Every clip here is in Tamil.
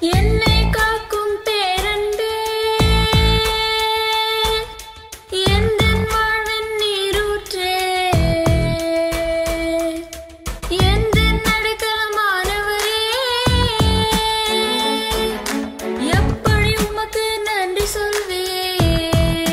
என்னை காக்கும் பேரன்பே எந்தன் வாழ்வின் நீரூற்றே எந்தன் நடுக்கலமானவரே எப்படி உமக்கு நன்றி சொல்வேன்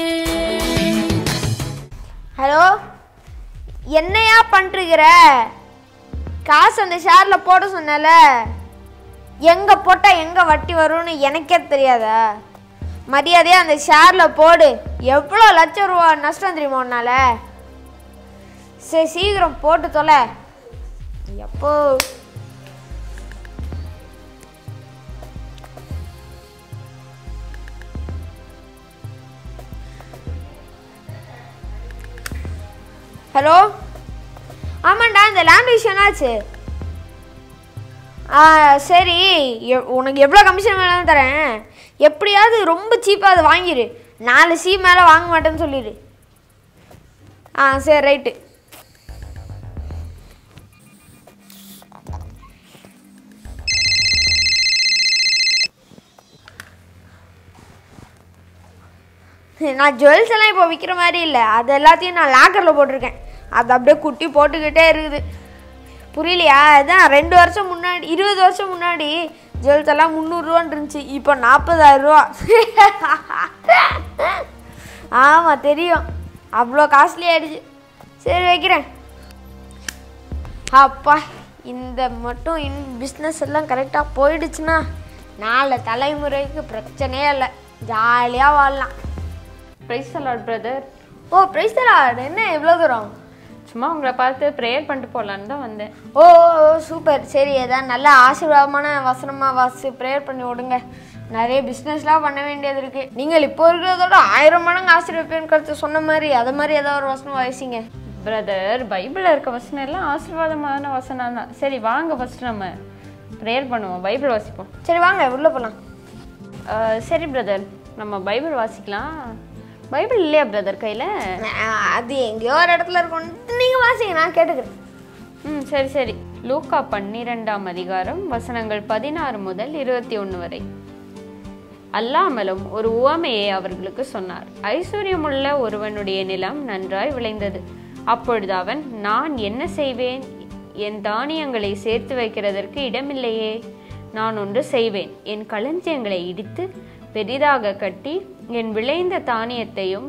ஹலோ என்னையா பண்ணிருக்கிற காசு அந்த ஷேரில் போட சொன்னல எங்கே போட்டால் எங்கே வட்டி வரும்னு எனக்கே தெரியாதா மரியாதையாக அந்த ஷேரில் போடு எவ்வளோ லட்சம் ரூபா நஷ்டம் தெரியுமா உன்னால சரி சீக்கிரம் போட்டு தொலை எப்போ ஹலோ ஆமாண்டா இந்த லேண்ட் விஷயம் என்னாச்சு ஆ சரி எ- உனக்கு எவ்வளோ கமிஷன் வேணாலும் தரேன் எப்படியாவது ரொம்ப சீப்பாக அதை வாங்கிடு நாலு சி மேலே வாங்க மாட்டேன்னு சொல்லிடு ஆ சரி ரைட்டு நான் ஜுவல்ஸ் எல்லாம் இப்போ விற்கிற மாதிரி இல்லை அது எல்லாத்தையும் நான் லாக்கரில் போட்டிருக்கேன் அது அப்படியே குட்டி போட்டுக்கிட்டே இருக்குது புரியலையா அதான் ரெண்டு வருஷம் முன்னாடி இருபது வருஷம் முன்னாடி ஜுவல்ஸ் எல்லாம் முந்நூறுரூவான்னு இருந்துச்சு இப்போ நாற்பதாயிரம் ரூபா ஆமாம் தெரியும் அவ்வளோ காஸ்ட்லி ஆயிடுச்சு சரி வைக்கிறேன் அப்பா இந்த மட்டும் இன் பிஸ்னஸ் எல்லாம் கரெக்டாக போயிடுச்சுன்னா நாலு தலைமுறைக்கு பிரச்சனையே இல்லை ஜாலியாக வாழலாம் price a lot brother oh price தராட் என்ன இவ்வளோ தூரம் சும்மா உங்களை பார்த்து ப்ரேயர் பண்ணிட்டு போகலான்னு தான் வந்தேன் ஓ ஓ, சூப்பர் சரி ஏதாவது நல்ல ஆசீர்வாதமான வசனமாக வாசி ப்ரேயர் பண்ணி விடுங்க நிறைய பிஸ்னஸ்லாம் பண்ண வேண்டியது இருக்கு நீங்கள் இப்போ இருக்கிறதோட ஆயிரம் மடங்கு ஆசீர்வப்பேன்னு கருத்து சொன்ன மாதிரி அது மாதிரி ஏதாவது ஒரு வசனம் வாசிங்க பிரதர் பைபிளில் இருக்க வசனம் எல்லாம் ஆசீர்வாதமான வசனம் தான் சரி வாங்க ஃபர்ஸ்ட் நம்ம ப்ரேயர் பண்ணுவோம் பைபிள் வாசிப்போம் சரி வாங்க உள்ளே போகலாம் அஹ், சரி பிரதர் நம்ம பைபிள் வாசிக்கலாம் பைபிள் இல்லையா பிரதர் கையில் அது எங்கேயோ ஒரு இடத்துல இருக்கும் நீங்கள் வாசிங்க நான் கேட்டுக்கிறேன் ம் சரி சரி லூக்கா பன்னிரெண்டாம் அதிகாரம் வசனங்கள் பதினாறு முதல் இருபத்தி ஒன்று வரை அல்லாமலும் ஒரு உவமையை அவர்களுக்கு சொன்னார் ஐஸ்வர்யமுள்ள ஒருவனுடைய நிலம் நன்றாய் விளைந்தது அப்பொழுது அவன் நான் என்ன செய்வேன் என் தானியங்களை சேர்த்து வைக்கிறதற்கு இடமில்லையே நான் ஒன்று செய்வேன் என் களஞ்சியங்களை இடித்து பெரிதாக கட்டி என் விளைந்த தானியத்தையும்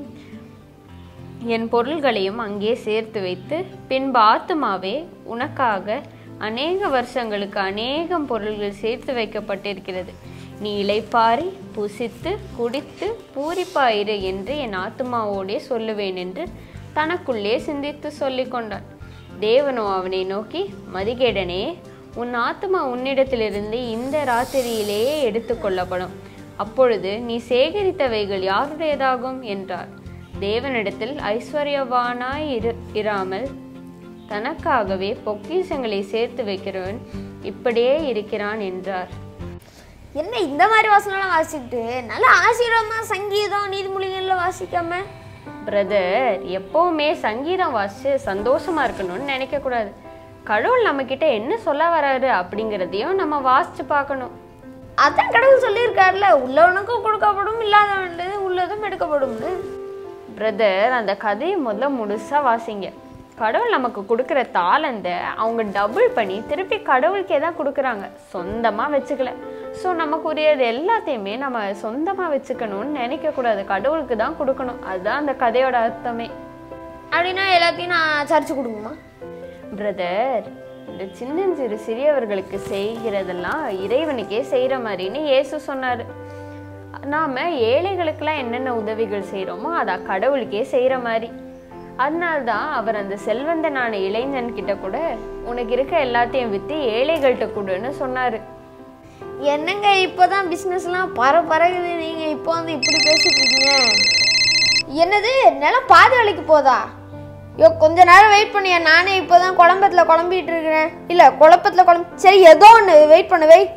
என் பொருள்களையும் அங்கே சேர்த்து வைத்து பின்பு ஆத்துமாவே உனக்காக அநேக வருஷங்களுக்கு அநேகம் பொருள்கள் சேர்த்து வைக்கப்பட்டிருக்கிறது நீ இளைப்பாரி புசித்து குடித்து பூரிப்பாயிரு என்று என் ஆத்துமாவோடே சொல்லுவேன் என்று தனக்குள்ளே சிந்தித்து சொல்லிக் கொண்டான் தேவனோ அவனை நோக்கி மதிகேடனே உன் ஆத்துமா உன்னிடத்திலிருந்து இந்த ராத்திரியிலேயே எடுத்துக்கொள்ளப்படும் அப்பொழுது நீ சேகரித்தவைகள் யாருடையதாகும் என்றார் தேவனிடத்தில் ஐஸ்வர்யவானாய் இரு இராமல் தனக்காகவே பொக்கிஷங்களை சேர்த்து வைக்கிறவன் இப்படியே இருக்கிறான் என்றார் என்ன இந்த மாதிரி வசனம்லாம் வாசிக்கிட்டு நல்ல ஆசீர்வாதமாக சங்கீதம் நீதிமொழிகள்ல வாசிக்காம பிரதர் எப்பவுமே சங்கீதம் வாசிச்சு சந்தோஷமா இருக்கணும்னு நினைக்க கூடாது கடவுள் நம்ம கிட்ட என்ன சொல்ல வராரு அப்படிங்கிறதையும் நம்ம வாசிச்சு பார்க்கணும் அதான் கடவுள் சொல்லியிருக்காருல உள்ளவனுக்கும் கொடுக்கப்படும் இல்லாதவன் உள்ளதும் எடுக்கப்படும்னு பிரதர் அந்த கதையை முதல்ல முழுசா வாசிங்க கடவுள் நமக்கு கொடுக்குற தாளந்தை அவங்க டபுள் பண்ணி திருப்பி கடவுளுக்கே தான் கொடுக்குறாங்க சொந்தமா வச்சுக்கல ஸோ நமக்கு உரியது எல்லாத்தையுமே நம்ம சொந்தமா வச்சுக்கணும்னு நினைக்க கூடாது கடவுளுக்கு தான் கொடுக்கணும் அதுதான் அந்த கதையோட அர்த்தமே அப்படின்னா எல்லாத்தையும் நான் சரிச்சு கொடுக்குமா பிரதர் இந்த சின்னஞ்சிறு சிறியவர்களுக்கு செய்கிறதெல்லாம் இறைவனுக்கே செய்கிற மாதிரின்னு இயேசு சொன்னார் நாம ஏழைகளுக்கெல்லாம் என்னென்ன உதவிகள் செய்கிறோமோ அதை கடவுளுக்கே செய்கிற மாதிரி அதனால தான் அவர் அந்த செல்வந்தனான இளைஞன் கிட்ட கூட உனக்கு இருக்க எல்லாத்தையும் விற்று ஏழைகள்கிட்ட கொடுன்னு சொன்னார் என்னங்க இப்போதான் பிஸ்னஸ்லாம் பர பறகுது நீங்க இப்போ வந்து இப்படி பேசிட்டு இருக்கீங்க என்னது நிலம் பாதி வேலைக்கு போதா ஐயோ கொஞ்ச நேரம் வெயிட் பண்ணியா நானே இப்போதான் குழம்பத்துல குழம்பிட்டு இருக்கிறேன் இல்ல குழப்பத்துல குழம்பு சரி ஏதோ ஒன்று வெயிட் பண்ண வெயிட்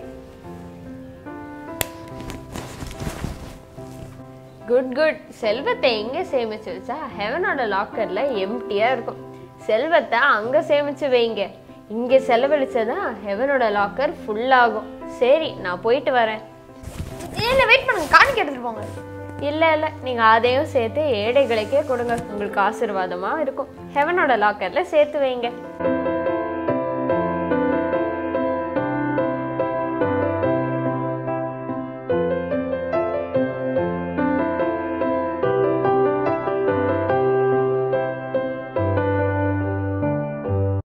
குட் குட் செல்வத்தை எங்கே சேமிச்சு வச்சா ஹெவனோட லாக்கர்ல எம்டியா இருக்கும் செல்வத்தை அங்க சேமிச்சு வைங்க இங்க செலவழிச்சதா ஹெவனோட லாக்கர் ஃபுல் ஆகும் சரி நான் போயிட்டு வரேன் இல்லை வெயிட் பண்ணுங்க காணிக்க எடுத்துட்டு போங்க இல்லை இல்லை நீங்கள் அதையும் சேர்த்து ஏழைகளுக்கே கொடுங்க உங்களுக்கு ஆசீர்வாதமாக இருக்கும் ஹெவனோட லாக்கரில் சேர்த்து வைங்க